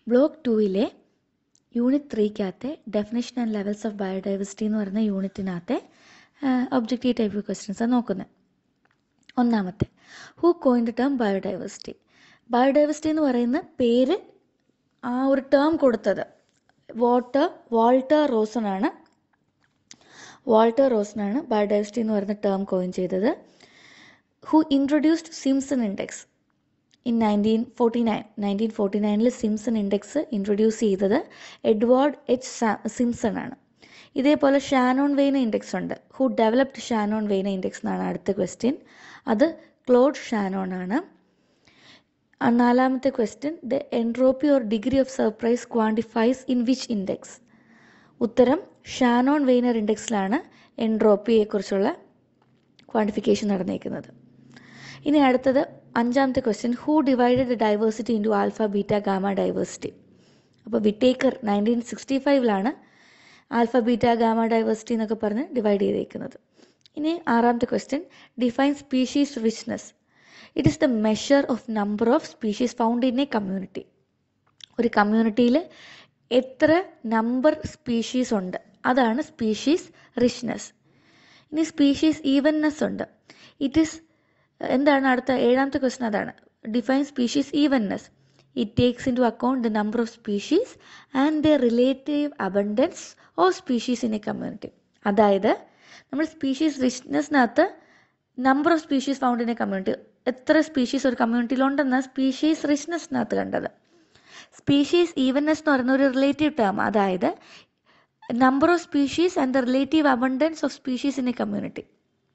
block ടൂവിലെ unit ത്രീക്കകത്തെ definition and levels of biodiversity എന്ന് പറയുന്ന യൂണിറ്റിനകത്തെ ഒബ്ജക്റ്റീവ് ടൈപ്പ് ക്വസ്റ്റ്യൻസാണ് നോക്കുന്നത് ഒന്നാമത്തെ who coin the term biodiversity biodiversity എന്ന് പറയുന്ന പേര് ആ ഒരു ടേം കൊടുത്തത് വാട്ടർ വാൾട്ടർ റോസൺ ആണ് വാൾട്ടർ റോസനാണ് ബയോഡൈവേഴ്സിറ്റി എന്ന് പറയുന്ന ടേം കോയിൻ ചെയ്തത് who introduced Simpson index in nineteen forty nine nineteen forty നയനിൽ സിംസൺ ഇൻഡെക്സ് ഇൻട്രൊഡ്യൂസ് ചെയ്തത് എഡ്വാർഡ് എച്ച് സിംസൺ ആണ് ഇതേപോലെ ഷാനോൺ വെയ്ന ഇൻഡെക്സ് ഉണ്ട് who developed Shannon Wiener index എന്നാണ് അടുത്ത ക്വസ്റ്റ്യൻ അത് ക്ലോഡ് ഷാനോൺ ആണ് ആ നാലാമത്തെ question the entropy or degree of surprise quantifies in which index ഉത്തരം ഷാനോൺ വെയ്നർ ഇൻഡെക്സിലാണ് എൻട്രോപ്പിയെക്കുറിച്ചുള്ള ക്വാണ്ടിഫിക്കേഷൻ നടന്നേക്കുന്നത് ഇനി അടുത്തത് അഞ്ചാമത്തെ question who divided the diversity into alpha beta gamma diversity അപ്പോൾ വിട്ടേക്കർ നയൻറ്റീൻ സിക്സ്റ്റി ഫൈവിലാണ് ആൽഫ ബീറ്റ ഗാമ ഡൈവേഴ്സിറ്റി എന്നൊക്കെ പറഞ്ഞ് ഡിവൈഡ് ചെയ്തേക്കുന്നത് ഇനി ആറാമത്തെ question define species richness it is the measure of number of species found in a community ഒരു കമ്മ്യൂണിറ്റിയിൽ എത്ര നമ്പർ സ്പീഷീസ് ഉണ്ട് അതാണ് സ്പീഷീസ് റിച്ച്നെസ് ഇനി സ്പീഷീസ് ഈവൻനെസ് ഉണ്ട് ഇറ്റ് ഈസ് എന്താണ് അടുത്ത ഏഴാമത്തെ ക്വസ്റ്റൻ അതാണ് define species evenness it takes in to account the number of species and the relative abundance of species in a community അതായത് നമ്മൾ സ്പീഷീസ് റിച്ച്നെസ്സിനകത്ത് number of species found in a community എത്ര species ഒരു കമ്മ്യൂണിറ്റിയിലുണ്ടെന്ന species റിച്ച്നെസ്സിനകത്ത് കണ്ടത് species evenness എന്ന് പറയുന്ന ഒരു റിലേറ്റീവ് ടേം അതായത് number of species and the relative abundance of species in a community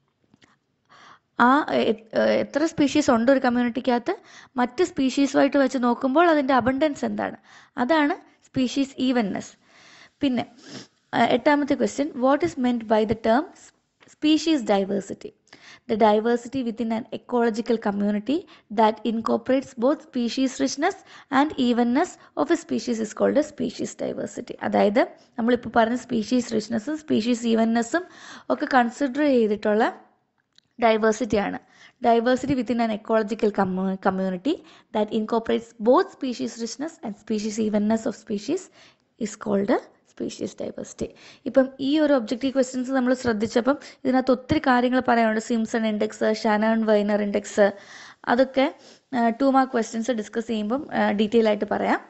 ആ എത്ര സ്പീഷീസ് ഉണ്ട് ഒരു കമ്മ്യൂണിറ്റിക്കകത്ത് മറ്റ് സ്പീഷീസുമായിട്ട് വെച്ച് നോക്കുമ്പോൾ അതിൻ്റെ അബണ്ടൻസ് എന്താണ് അതാണ് സ്പീഷീസ് ഈവൻനെസ് പിന്നെ എട്ടാമത്തെ question what is meant by the term species diversity the diversity within an ecological community that incorporates both species richness and evenness of a species is called a species diversity അതായത് നമ്മളിപ്പോൾ പറഞ്ഞ species റിച്ച്നെസ്സും species ഈവൻനെസ്സും ഒക്കെ consider ചെയ്തിട്ടുള്ള ഡൈവേഴ്സിറ്റിയാണ് diversity within an ecological community that incorporates both species richness and species evenness of species is called species diversity ഇപ്പം ഈ ഒരു objective questions നമ്മൾ ശ്രദ്ധിച്ചപ്പം ഇതിനകത്ത് ഒത്തിരി കാര്യങ്ങൾ പറയാനുണ്ട് Simpson index Shannon Wiener index അതൊക്കെ ടു മാർക്ക് ക്വസ്റ്റ്യൻസ് ഡിസ്കസ് ചെയ്യുമ്പം ഡീറ്റെയിൽ ആയിട്ട് പറയാം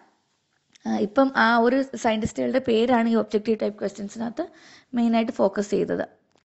ഇപ്പം ആ ഒരു സയൻറ്റിസ്റ്റുകളുടെ പേരാണ് ഈ ഒബ്ജക്റ്റീവ് ടൈപ്പ് ക്വസ്റ്റ്യൻസിനകത്ത് മെയിനായിട്ട് ഫോക്കസ് ചെയ്തത്